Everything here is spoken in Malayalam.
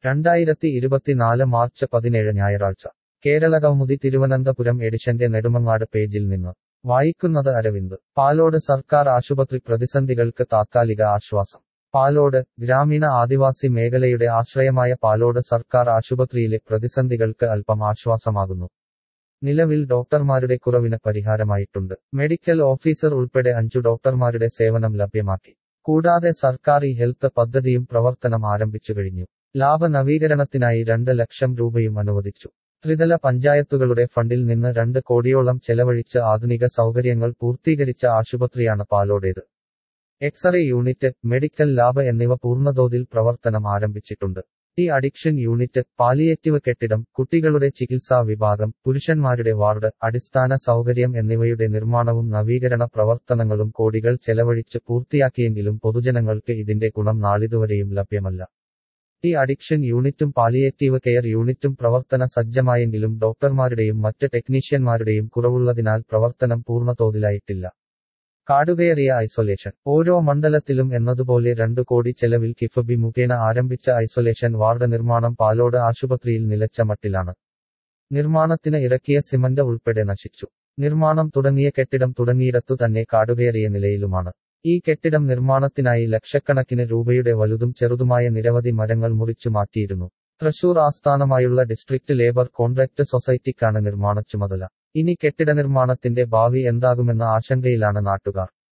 രണ്ടായിരത്തി ഇരുപത്തിനാല് മാർച്ച് പതിനേഴ് ഞായറാഴ്ച കേരളകൗമുദി തിരുവനന്തപുരം എഡിഷന്റെ നെടുമങ്ങാട് പേജിൽ നിന്ന് വായിക്കുന്നത് അരവിന്ദ് പാലോട് സർക്കാർ ആശുപത്രി പ്രതിസന്ധികൾക്ക് താത്കാലിക ആശ്വാസം പാലോട് ഗ്രാമീണ ആദിവാസി മേഖലയുടെ ആശ്രയമായ പാലോട് സർക്കാർ ആശുപത്രിയിലെ പ്രതിസന്ധികൾക്ക് അല്പം ആശ്വാസമാകുന്നു നിലവിൽ ഡോക്ടർമാരുടെ കുറവിന് പരിഹാരമായിട്ടുണ്ട് മെഡിക്കൽ ഓഫീസർ ഉൾപ്പെടെ അഞ്ചു ഡോക്ടർമാരുടെ സേവനം ലഭ്യമാക്കി കൂടാതെ സർക്കാർ ഈ ഹെൽത്ത് പദ്ധതിയും പ്രവർത്തനം ആരംഭിച്ചു കഴിഞ്ഞു ലാഭ നവീകരണത്തിനായി രണ്ട് ലക്ഷം രൂപയും അനുവദിച്ചു ത്രിതല പഞ്ചായത്തുകളുടെ ഫണ്ടിൽ നിന്ന് രണ്ട് കോടിയോളം ചെലവഴിച്ച് ആധുനിക സൗകര്യങ്ങൾ പൂർത്തീകരിച്ച ആശുപത്രിയാണ് പാലോടേത് എക്സ്റേ യൂണിറ്റ് മെഡിക്കൽ ലാബ് എന്നിവ പൂർണ്ണതോതിൽ പ്രവർത്തനം ആരംഭിച്ചിട്ടുണ്ട് ഡി അഡിക്ഷൻ യൂണിറ്റ് പാലിയേറ്റീവ് കെട്ടിടം കുട്ടികളുടെ ചികിത്സാ വിഭാഗം പുരുഷന്മാരുടെ വാർഡ് അടിസ്ഥാന സൗകര്യം എന്നിവയുടെ നിർമ്മാണവും നവീകരണ പ്രവർത്തനങ്ങളും കോടികൾ ചെലവഴിച്ച് പൂർത്തിയാക്കിയെങ്കിലും പൊതുജനങ്ങൾക്ക് ഇതിന്റെ ഗുണം നാളിതുവരെയും ലഭ്യമല്ല ഡി അഡിക്ഷൻ യൂണിറ്റും പാലിയേറ്റീവ് കെയർ യൂണിറ്റും പ്രവർത്തന സജ്ജമായെങ്കിലും ഡോക്ടർമാരുടെയും മറ്റ് ടെക്നീഷ്യന്മാരുടെയും കുറവുള്ളതിനാൽ പ്രവർത്തനം പൂർണ്ണതോതിലായിട്ടില്ല കാടുകയറിയ ഐസൊലേഷൻ ഓരോ മണ്ഡലത്തിലും എന്നതുപോലെ രണ്ടു കോടി ചെലവിൽ കിഫബി മുഖേന ആരംഭിച്ച ഐസൊലേഷൻ വാർഡ് നിർമ്മാണം പാലോട് ആശുപത്രിയിൽ നിലച്ച മട്ടിലാണ് നിർമ്മാണത്തിന് ഇറക്കിയ സിമന്റ് ഉൾപ്പെടെ നശിച്ചു നിർമ്മാണം തുടങ്ങിയ കെട്ടിടം തുടങ്ങിയിടത്തു തന്നെ കാടുകയറിയ നിലയിലുമാണ് ഈ കെട്ടിടം നിർമ്മാണത്തിനായി ലക്ഷക്കണക്കിന് രൂപയുടെ വലുതും ചെറുതുമായ നിരവധി മരങ്ങൾ മുറിച്ചു മാറ്റിയിരുന്നു തൃശൂർ ആസ്ഥാനമായുള്ള ഡിസ്ട്രിക്ട് ലേബർ കോൺട്രാക്ട് സൊസൈറ്റിക്കാണ് നിർമ്മാണ ചുമതല ഇനി കെട്ടിട നിർമ്മാണത്തിന്റെ ഭാവി എന്താകുമെന്ന ആശങ്കയിലാണ് നാട്ടുകാർ